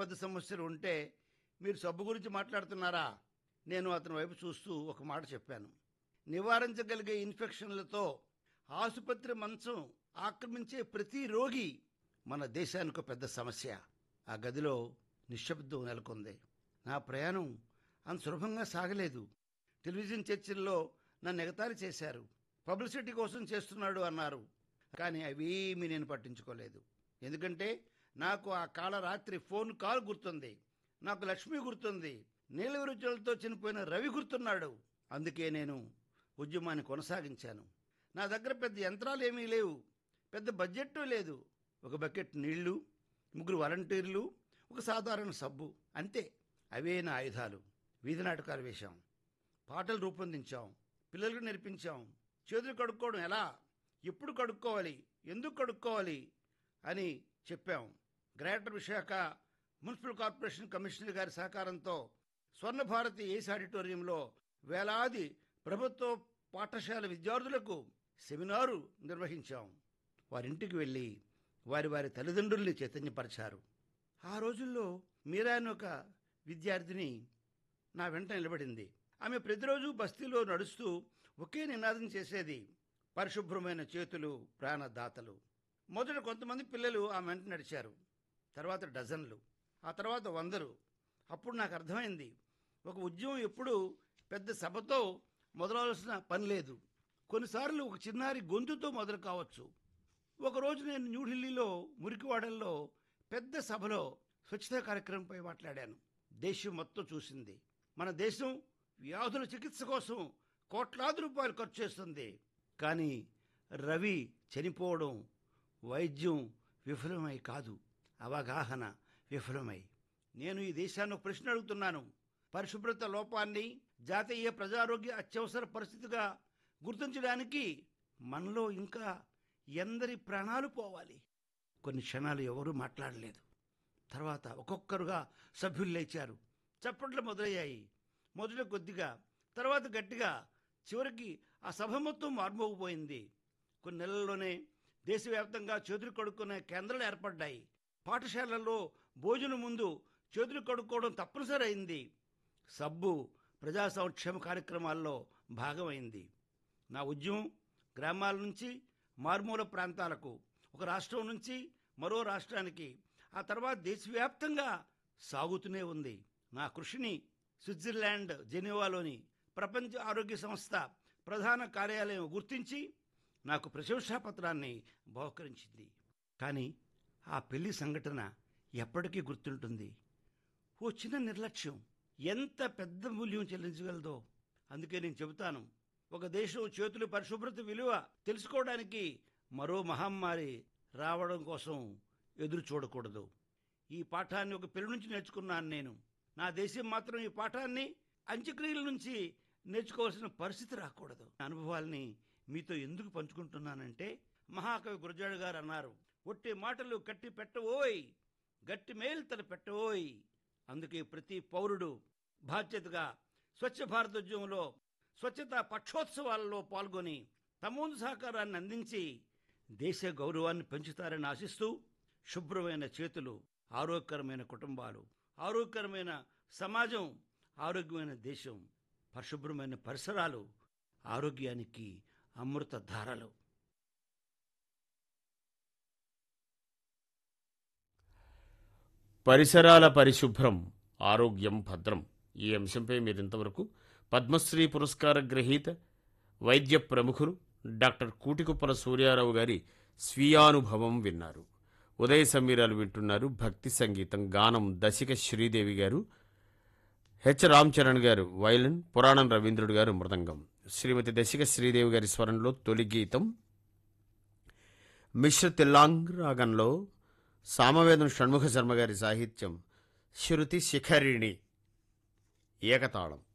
పెద్ద సమస్యలు ఉంటే మీరు సబ్బు గురించి మాట్లాడుతున్నారా నేను అతని వైపు చూస్తూ ఒక మాట చెప్పాను నివారించగలిగే ఇన్ఫెక్షన్లతో ఆసుపత్రి మంచం ఆక్రమించే ప్రతి రోగి మన దేశానికి ఒక పెద్ద సమస్య ఆ గదిలో నిశ్శబ్దం నెలకొంది నా ప్రయాణం అంత సులభంగా సాగలేదు టెలివిజన్ చర్చల్లో నన్ను ఎగతాళి చేశారు పబ్లిసిటీ కోసం చేస్తున్నాడు అన్నారు కానీ అవేమీ నేను పట్టించుకోలేదు ఎందుకంటే నాకు ఆ కాళరాత్రి ఫోన్ కాల్ గుర్తుంది నాకు లక్ష్మి గుర్తుంది నీళ్ళ విరుచులతో చనిపోయిన రవి గుర్తున్నాడు అందుకే నేను ఉద్యమాన్ని కొనసాగించాను నా దగ్గర పెద్ద యంత్రాలు ఏమీ లేవు పెద్ద బడ్జెట్ లేదు ఒక బకెట్ నీళ్లు ముగ్గురు వాలంటీర్లు ఒక సాధారణ సబ్బు అంతే అవే నా ఆయుధాలు వీధి నాటకాలు వేశాం పాటలు రూపొందించాం పిల్లలకు నేర్పించాం చేతులు కడుక్కోవడం ఎలా ఎప్పుడు కడుక్కోవాలి ఎందుకు కడుక్కోవాలి అని చెప్పాం greater Visakha municipal corporation commissioner గారి సహకారంతో స్వర్ణ భారతి ఏసీ ఆడిటోరియంలో వేలాది ప్రభుత్వ పాఠశాల విద్యార్థులకు సెమినారు నిర్వహించాం వారింటికి వెళ్ళి వారి వారి తల్లిదండ్రుల్ని చైతన్యపరిచారు ఆ రోజుల్లో మీరా అని ఒక విద్యార్థిని నా వెంట నిలబడింది ఆమె ప్రతిరోజు బస్తీలో నడుస్తూ ఒకే నినాదం చేసేది పరిశుభ్రమైన చేతులు ప్రాణదాతలు మొదట కొంతమంది పిల్లలు ఆమె వెంట నడిచారు తర్వాత డజన్లు ఆ తర్వాత వందలు అప్పుడు నాకు అర్థమైంది ఒక ఉద్యమం ఎప్పుడు పెద్ద సభతో మొదలవలసిన పని లేదు కొన్నిసార్లు ఒక చిన్నారి గొంతుతో మొదలు కావచ్చు ఒకరోజు నేను న్యూఢిల్లీలో మురికివాడల్లో పెద్ద సభలో స్వచ్ఛతా కార్యక్రమంపై మాట్లాడాను దేశం మొత్తం చూసింది మన దేశం వ్యాధుల చికిత్స కోసం కోట్లాది రూపాయలు ఖర్చు చేస్తుంది కానీ రవి చనిపోవడం వైద్యం విఫలమై కాదు అవగాహన విఫలమై నేను ఈ దేశాన్ని ఒక ప్రశ్న అడుగుతున్నాను పరిశుభ్రత లోపాన్ని జాతీయ ప్రజారోగ్య అత్యవసర పరిస్థితిగా గుర్తించడానికి మనలో ఇంకా ఎందరి ప్రాణాలు పోవాలి కొన్ని క్షణాలు ఎవరూ మాట్లాడలేదు తర్వాత ఒక్కొక్కరుగా సభ్యులు లేచారు చప్పట్లు మొదలయ్యాయి మొదట కొద్దిగా తర్వాత గట్టిగా చివరికి ఆ సభ మొత్తం మార్మోగిపోయింది కొన్ని నెలల్లోనే దేశవ్యాప్తంగా చేతులు కడుక్కునే కేంద్రాలు ఏర్పడ్డాయి పాఠశాలల్లో భోజనం ముందు చేతులు కడుక్కోవడం తప్పనిసరి అయింది సబ్బు ప్రజా సంక్షేమ కార్యక్రమాల్లో భాగమైంది నా ఉద్యమం గ్రామాల నుంచి మారుమూల ప్రాంతాలకు ఒక రాష్ట్రం నుంచి మరో రాష్ట్రానికి ఆ తర్వాత దేశవ్యాప్తంగా సాగుతూనే ఉంది నా కృషిని స్విట్జర్లాండ్ జెనీవాలోని ప్రపంచ ఆరోగ్య సంస్థ ప్రధాన కార్యాలయం గుర్తించి నాకు ప్రశంసా పత్రాన్ని బహుకరించింది కానీ ఆ పెళ్లి సంఘటన ఎప్పటికీ గుర్తుంటుంది ఓ చిన్న నిర్లక్ష్యం ఎంత పెద్ద మూల్యం చెల్లించగలదో అందుకే నేను చెబుతాను ఒక దేశం చేతుల పరిశుభ్రత విలువ తెలుసుకోవడానికి మరో మహమ్మారి రావడం కోసం ఎదురు చూడకూడదు ఈ పాఠాన్ని ఒక పెళ్లి నుంచి నేర్చుకున్నాను నేను నా దేశం మాత్రం ఈ పాఠాన్ని అంత్యక్రియల నుంచి నేర్చుకోవాల్సిన పరిస్థితి రాకూడదు అనుభవాల్ని మీతో ఎందుకు పంచుకుంటున్నానంటే మహాకవి గురజాడు గారు అన్నారు ఒట్టి మాటలు కట్టి పెట్టవోయ్ గట్టి మేల్తలు పెట్టవోయ్ అందుకే ప్రతి పౌరుడు బాధ్యతగా స్వచ్ఛ భారతోద్యమంలో స్వచ్ఛతా పక్షోత్సవాలలో పాల్గొని తమ వంతు సహకారాన్ని అందించి దేశ గౌరవాన్ని పెంచుతారని ఆశిస్తూ శుభ్రమైన చేతులు ఆరోగ్యకరమైన కుటుంబాలు ఆరోగ్యకరమైన సమాజం ఆరోగ్యమైన దేశం పరిశుభ్రమైన పరిసరాలు ఆరోగ్యానికి అమృత ధారలు పరిసరాల పరిశుభ్రం ఆరోగ్యం భద్రం ఈ అంశంపై మీరు ఇంతవరకు పద్మశ్రీ పురస్కార గ్రహీత వైద్య ప్రముఖులు డాక్టర్ కూటికుప్పల సూర్యారావు గారి స్వీయానుభవం విన్నారు ఉదయ సమీరాలు వింటున్నారు భక్తి సంగీతం గానం దశిక శ్రీదేవి గారు హెచ్ రామ్ చరణ్ గారు వైలిన్ పురాణం రవీంద్రుడు గారు మృదంగం శ్రీమతి దశిక శ్రీదేవి గారి స్వరంలో తొలి గీతం మిశ్ర తిల్లాంగ్ రాగంలో సామవేదం షణ్ముఖ శర్మ గారి సాహిత్యం శృతి శిఖరిణి ఏకతాళం